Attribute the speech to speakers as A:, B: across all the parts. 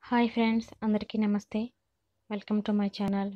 A: hi friends అందరికీ నమస్తే welcome to my channel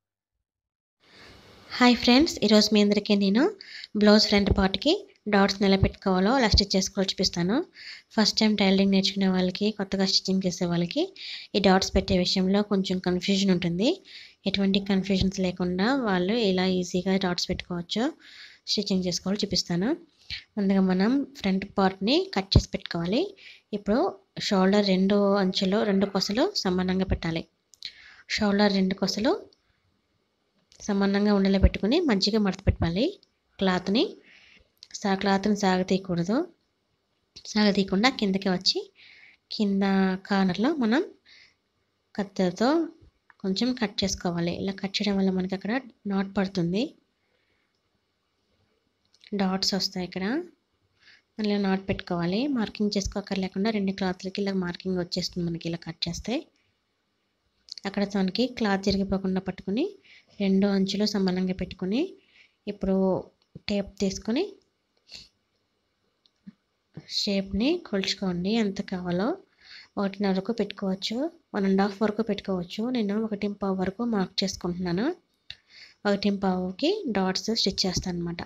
A: hi friends ఈరోజు మీ అందరికీ నేను బ్లౌజ్ ఫ్రంట్ పార్ట్కి డాట్స్ ఎలా పెట్టుకోవాలో అలా స్టిచ్ చేసుకోవాలో చూపిస్తాను ఫస్ట్ టైం టైలరింగ్ నేర్చుకునే వాళ్ళకి కొత్తగా స్టిచ్చింగ్ చేసే వాళ్ళకి ఈ డాట్స్ పెట్టే విషయంలో కొంచెం కన్ఫ్యూజన్ ఉంటుంది ఎటువంటి కన్ఫ్యూజన్స్ లేకుండా వాళ్ళు ఇలా ఈజీగా డాట్స్ పెట్టుకోవచ్చు స్టిచ్చింగ్ చేసుకోవాలో చూపిస్తాను ముందుగా మనం ఫ్రంట్ పార్ట్ని కట్ చేసి పెట్టుకోవాలి ఇప్పుడు షోల్డర్ రెండు అంచులు రెండు కొసలు సమానంగా పెట్టాలి షోల్డర్ రెండు కొసలు సమానంగా ఉండేలా పెట్టుకుని మంచిగా మడత పెట్టాలి క్లాత్ని సా క్లాత్ని సాగతీయకూడదు సాగతీయకుండా కిందకి వచ్చి కింద కార్నర్లో మనం కత్తెరతో కొంచెం కట్ చేసుకోవాలి ఇలా కట్ చేయడం వల్ల మనకి అక్కడ నాట్ పడుతుంది డాట్స్ వస్తాయి ఇక్కడ మళ్ళీ నాట్ పెట్టుకోవాలి మార్కింగ్ చేసుకోకర్ లేకుండా రెండు క్లాత్లకి ఇలా మార్కింగ్ వచ్చేస్తుంది మనకి ఇలా కట్ చేస్తే అక్కడ మనకి క్లాత్ జరిగిపోకుండా పట్టుకుని రెండు అంచులు సమానంగా పెట్టుకుని ఇప్పుడు టేప్ తీసుకొని షేప్ని కొలుచుకోండి ఎంత కావాలో ఒకటిన్నర వరకు పెట్టుకోవచ్చు వన్ అండ్ హాఫ్ వరకు పెట్టుకోవచ్చు నేను ఒకటి పావు వరకు మార్క్ చేసుకుంటున్నాను ఒకటి పావుకి డాట్స్ స్టిచ్ చేస్తాను అనమాట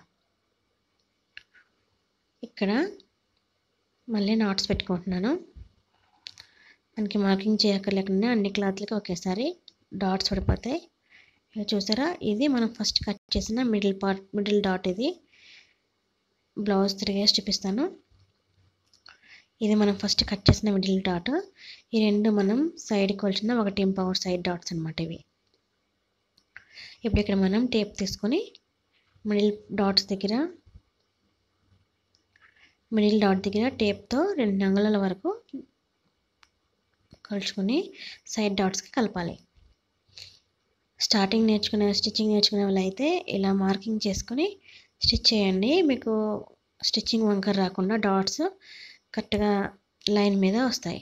A: ఇక్కడ మళ్ళీ నాట్స్ పెట్టుకుంటున్నాను మనకి మార్కింగ్ చేయక్కర్లేకుండా అన్ని క్లాత్లకి ఒకేసారి డాట్స్ పడిపోతాయి ఇలా చూసారా ఇది మనం ఫస్ట్ కట్ చేసిన మిడిల్ పార్ట్ మిడిల్ డాట్ ఇది బ్లౌజ్ తిరిగేసి చూపిస్తాను ఇది మనం ఫస్ట్ కట్ చేసిన మిడిల్ డాట్ ఈ రెండు మనం సైడ్ కొలిచిన ఒకటి పవర్ సైడ్ డాట్స్ అనమాట ఇవి ఇప్పుడు ఇక్కడ మనం టేప్ తీసుకొని మిడిల్ డాట్స్ దగ్గర మిడిల్ డాట్ దగ్గర టేప్తో రెండు అంగుళాల వరకు కలుచుకొని సైడ్ డాట్స్కి కలపాలి స్టార్టింగ్ నేర్చుకునే స్టిచ్చింగ్ నేర్చుకునే వాళ్ళు అయితే ఇలా మార్కింగ్ చేసుకొని స్టిచ్ చేయండి మీకు స్టిచ్చింగ్ వంకర రాకుండా డాట్స్ కరెక్ట్గా లైన్ మీద వస్తాయి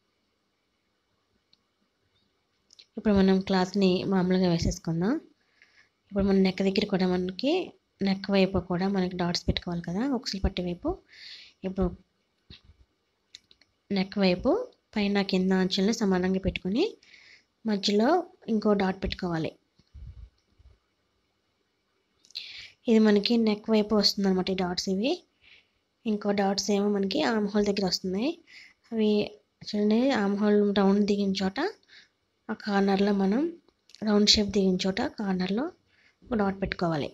A: ఇప్పుడు మనం క్లాత్ని మామూలుగా వేసేసుకుందాం ఇప్పుడు మన నెక్ దగ్గర కూడా మనకి నెక్ వైపు కూడా మనకి డాట్స్ పెట్టుకోవాలి కదా ఒకసారి పట్టి వైపు ఇప్పుడు నెక్ వైపు పైన కింద అంచులను సమానంగా పెట్టుకొని మధ్యలో ఇంకో డాట్ పెట్టుకోవాలి ఇది మనకి నెక్ వైపు వస్తుంది అనమాట ఈ డాట్స్ ఇవి ఇంకో డాట్స్ ఏమో మనకి ఆమ్ హోల్ దగ్గర వస్తున్నాయి అవి చూడండి ఆమ్ హోల్ రౌండ్ దిగిన చోట ఆ కార్నర్లో మనం రౌండ్ షేప్ దిగిన చోట కార్నర్లో ఒక డాట్ పెట్టుకోవాలి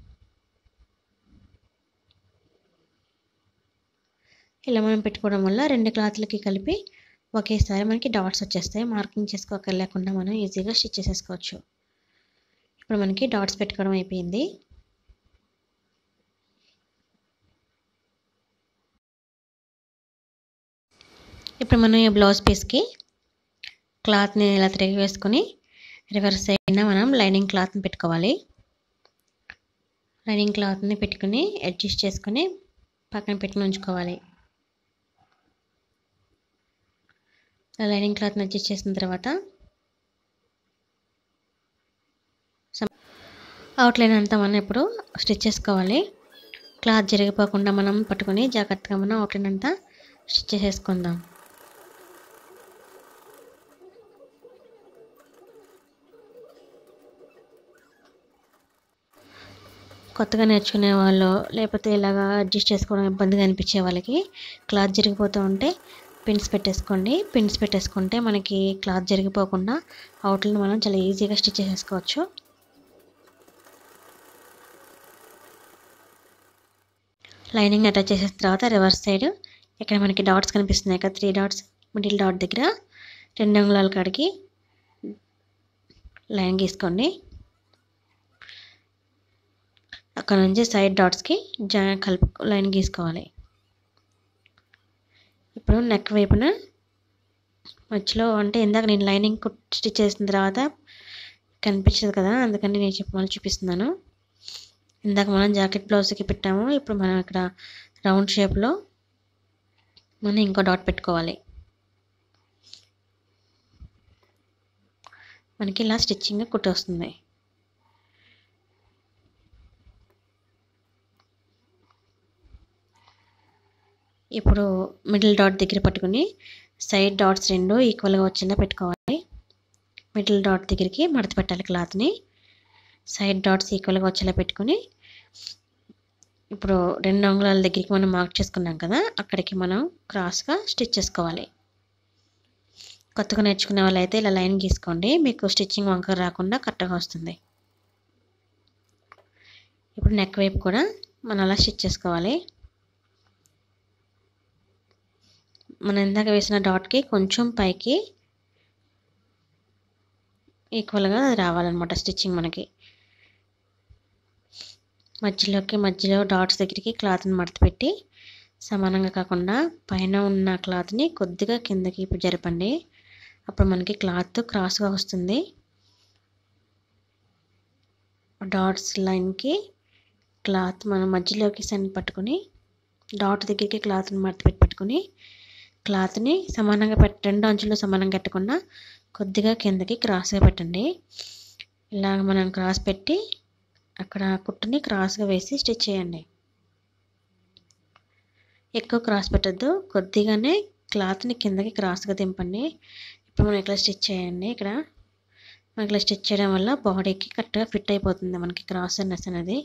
A: ఇలా మనం పెట్టుకోవడం వల్ల రెండు క్లాత్లకి కలిపి ఒకేసారి మనకి డాట్స్ వచ్చేస్తాయి మార్కింగ్ చేసుకోకర్ లేకుండా మనం ఈజీగా స్టిచ్ చేసేసుకోవచ్చు ఇప్పుడు మనకి డాట్స్ పెట్టుకోవడం అయిపోయింది ఇప్పుడు మనం ఈ బ్లౌజ్ పీస్కి క్లాత్ని ఇలా తిరిగి వేసుకొని రివర్స్ సైడ్న మనం లైనింగ్ క్లాత్ని పెట్టుకోవాలి లైనింగ్ క్లాత్ని పెట్టుకుని అడ్జస్ట్ చేసుకొని పక్కన పెట్టుకుని ఉంచుకోవాలి లైనింగ్ క్లాత్ని అడ్జస్ట్ చేసిన తర్వాత అవుట్లైన్ అంతా మనం ఇప్పుడు స్టిచ్ చేసుకోవాలి క్లాత్ జరిగిపోకుండా మనం పట్టుకొని జాగ్రత్తగా మనం అవుట్లైన్ అంతా స్టిచ్ చేసేసుకుందాం కొత్తగా నేర్చుకునే వాళ్ళు లేకపోతే ఇలాగా అడ్జస్ట్ చేసుకోవడం ఇబ్బందిగా అనిపించే వాళ్ళకి క్లాత్ జరిగిపోతూ ఉంటే పిన్స్ పెట్టేసుకోండి పిన్స్ పెట్టేసుకుంటే మనకి క్లాత్ జరిగిపోకుండా అవుట్లను మనం చాలా ఈజీగా స్టిచ్ చేసేసుకోవచ్చు లైనింగ్ అటాచ్ చేసిన తర్వాత రివర్స్ సైడ్ ఇక్కడ మనకి డాట్స్ కనిపిస్తున్నాయి కదా త్రీ డాట్స్ మిడిల్ డాట్ దగ్గర రెండు అంగుళాల కాడికి లైన్ గీసుకోండి అక్కడ నుంచి సైడ్ డాట్స్కి జా కలుపు లైన్ గీసుకోవాలి ఇప్పుడు నెక్ వైపున మధ్యలో అంటే ఇందాక నేను లైనింగ్ స్టిచ్ చేసిన తర్వాత కనిపించదు కదా అందుకని నేను చెప్పమని చూపిస్తున్నాను ఇందాక మనం జాకెట్ బ్లౌజ్కి పెట్టాము ఇప్పుడు మనం ఇక్కడ రౌండ్ షేప్లో మనం ఇంకో డాట్ పెట్టుకోవాలి మనకి ఇలా స్టిచ్చింగ్ కుట్టి వస్తుంది ఇప్పుడు మిడిల్ డాట్ దగ్గర పట్టుకుని సైడ్ డాట్స్ రెండు ఈక్వల్గా వచ్చేలా పెట్టుకోవాలి మిడిల్ డాట్ దగ్గరికి మడత పెట్టాలి క్లాత్ని సైడ్ డాట్స్ ఈక్వల్గా వచ్చేలా పెట్టుకుని ఇప్పుడు రెండు అంగుళాల దగ్గరికి మనం మార్క్ చేసుకున్నాం కదా అక్కడికి మనం క్రాస్గా స్టిచ్ చేసుకోవాలి కొత్తగా నేర్చుకునే వాళ్ళైతే ఇలా లైన్ గీసుకోండి మీకు స్టిచ్చింగ్ వంక రాకుండా కరెక్ట్గా వస్తుంది ఇప్పుడు నెక్ వైపు కూడా మనం అలా స్టిచ్ చేసుకోవాలి మనం ఇందాక వేసిన డాట్కి కొంచెం పైకి ఈక్వల్గా రావాలన్నమాట స్టిచ్చింగ్ మనకి మధ్యలోకి మధ్యలో డాట్స్ దగ్గరికి క్లాత్ని మడత పెట్టి సమానంగా కాకుండా పైన ఉన్న క్లాత్ని కొద్దిగా కిందకి ఇప్పుడు జరపండి అప్పుడు మనకి క్లాత్ క్రాస్గా వస్తుంది డాట్స్ లైన్కి క్లాత్ మనం మధ్యలోకి సెండ్ పట్టుకొని డాట్ దగ్గరికి క్లాత్ని మడత పెట్టి పెట్టుకొని క్లాత్ని సమానంగా పెట్టి రెండు అంచులు సమానంగా పెట్టకుండా కొద్దిగా కిందకి క్రాస్గా పెట్టండి ఇలాగ మనం క్రాస్ పెట్టి అక్కడ కుట్టుని క్రాస్గా వేసి స్టిచ్ చేయండి ఎక్కువ క్రాస్ పెట్టద్దు కొద్దిగానే క్లాత్ని కిందకి క్రాస్గా దింపండి ఇప్పుడు మనం ఇట్లా స్టిచ్ చేయండి ఇక్కడ మనకి ఇలా స్టిచ్ చేయడం వల్ల బాడీకి కరెక్ట్గా ఫిట్ అయిపోతుంది మనకి క్రాస్ నెస్ అనేది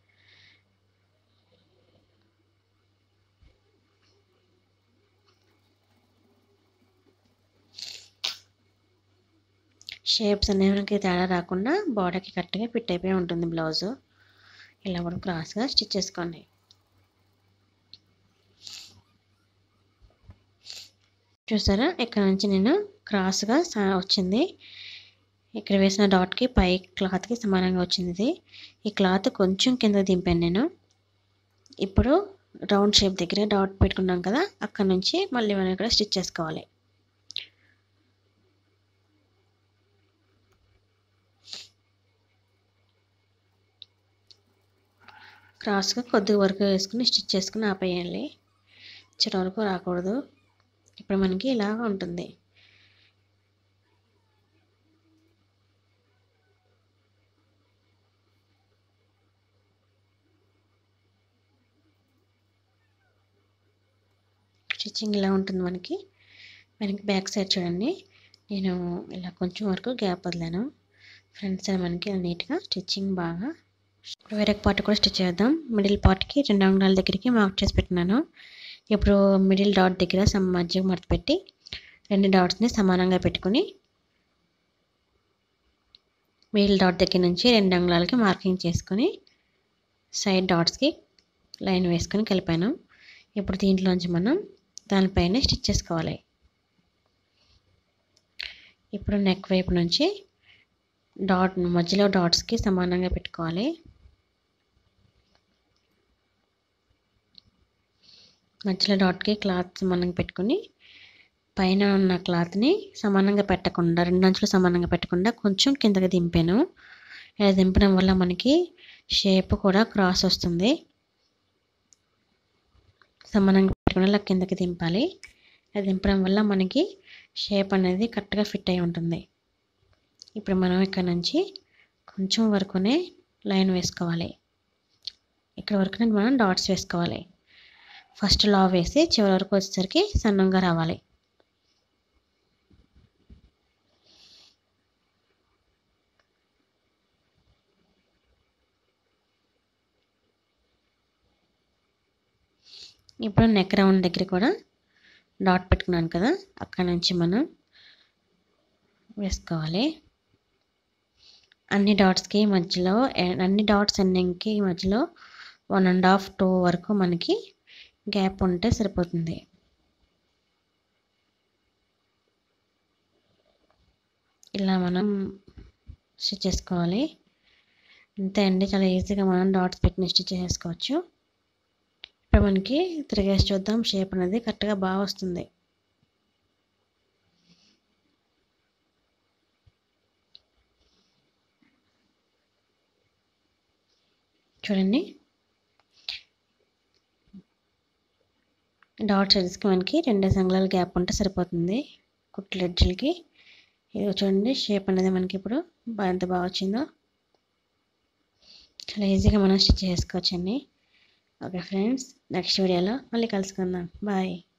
A: షేప్స్ అనేవి తేడా రాకుండా బాడీకి కరెక్ట్గా ఫిట్ అయిపోయి ఉంటుంది బ్లౌజ్ ఇలా కూడా క్రాస్గా స్టిచ్ చేసుకోండి చూసారా ఇక్కడ నుంచి నేను క్రాస్గా వచ్చింది ఇక్కడ వేసిన డాట్కి పై క్లాత్కి సమానంగా వచ్చింది ఇది ఈ క్లాత్ కొంచెం కింద దింపాను నేను ఇప్పుడు రౌండ్ షేప్ దగ్గర డాట్ పెట్టుకున్నాం కదా అక్కడ నుంచి మళ్ళీ మనం ఇక్కడ స్టిచ్ చేసుకోవాలి క్రాస్గా కొద్ది వరకు వేసుకుని స్టిచ్ చేసుకుని ఆపేయాలి చిన్న వరకు రాకూడదు ఇప్పుడు మనకి ఇలాగ ఉంటుంది స్టిచ్చింగ్ ఇలా ఉంటుంది మనకి మనకి బ్యాక్ సైడ్ చూడండి నేను ఇలా కొంచెం వరకు గ్యాప్ వదిలాను ఫ్రంట్ సైడ్ మనకి నీట్గా స్టిచ్చింగ్ బాగా ఇప్పుడు వేరే పార్ట్ కూడా స్టిచ్ చేద్దాం మిడిల్ పార్ట్కి రెండు అంగుళాల దగ్గరికి మార్క్ చేసి పెట్టినాను ఇప్పుడు మిడిల్ డాట్ దగ్గర సమ్ మధ్య మడత పెట్టి రెండు డాట్స్ని సమానంగా పెట్టుకుని మిడిల్ డాట్ దగ్గర నుంచి రెండు అంగుళాలకి మార్కింగ్ చేసుకొని సైడ్ డాట్స్కి లైన్ వేసుకొని కలిపాను ఇప్పుడు దీంట్లోంచి మనం దానిపైన స్టిచ్ చేసుకోవాలి ఇప్పుడు నెక్ వైపు నుంచి డాట్ మధ్యలో డాట్స్కి సమానంగా పెట్టుకోవాలి మధ్యలో డాట్కి క్లాత్ సమానంగా పెట్టుకుని పైన ఉన్న క్లాత్ని సమానంగా పెట్టకుండా రెండు అంచులు సమానంగా పెట్టకుండా కొంచెం కిందకి దింపాను ఇలా దింపడం వల్ల మనకి షేప్ కూడా క్రాస్ వస్తుంది సమానంగా పెట్టుకుని ఇలా కిందకి దింపాలి అది దింపడం వల్ల మనకి షేప్ అనేది కరెక్ట్గా ఫిట్ అయి ఉంటుంది ఇప్పుడు మనం ఇక్కడ నుంచి కొంచెం వరకునే లైన్ వేసుకోవాలి ఇక్కడ వరకు మనం డాట్స్ వేసుకోవాలి ఫస్ట్ లా వేసి చివరి వరకు వచ్చేసరికి సన్నంగా రావాలి ఇప్పుడు నెక్ రౌండ్ దగ్గర కూడా డాట్ పెట్టుకున్నాను కదా అక్కడ నుంచి మనం వేసుకోవాలి అన్ని డాట్స్కి మధ్యలో అన్ని డాట్స్ ఎండింగ్కి మధ్యలో వన్ అండ్ హాఫ్ టూ వరకు మనకి గ్యాప్ ఉంటే సరిపోతుంది ఇలా మనం స్టిచ్ చేసుకోవాలి అంతే అండి చాలా ఈజీగా మనం డాట్స్ పెట్టి స్టిచ్ చేసుకోవచ్చు ఇప్పుడు మనకి తిరిగేసి చూద్దాం షేప్ అనేది కరెక్ట్గా బాగా వస్తుంది చూడండి డాట్ సైడ్స్కి మనకి రెండు సంగళాల గ్యాప్ ఉంటే సరిపోతుంది కుట్ల ఎడ్జ్లకి ఇది చూడండి షేప్ అనేది మనకి ఇప్పుడు బా ఎంత బాగా వచ్చిందో చాలా ఈజీగా మనం స్టిచ్ చేసుకోవచ్చండి ఓకే ఫ్రెండ్స్ నెక్స్ట్ వీడియోలో మళ్ళీ కలుసుకుందాం బాయ్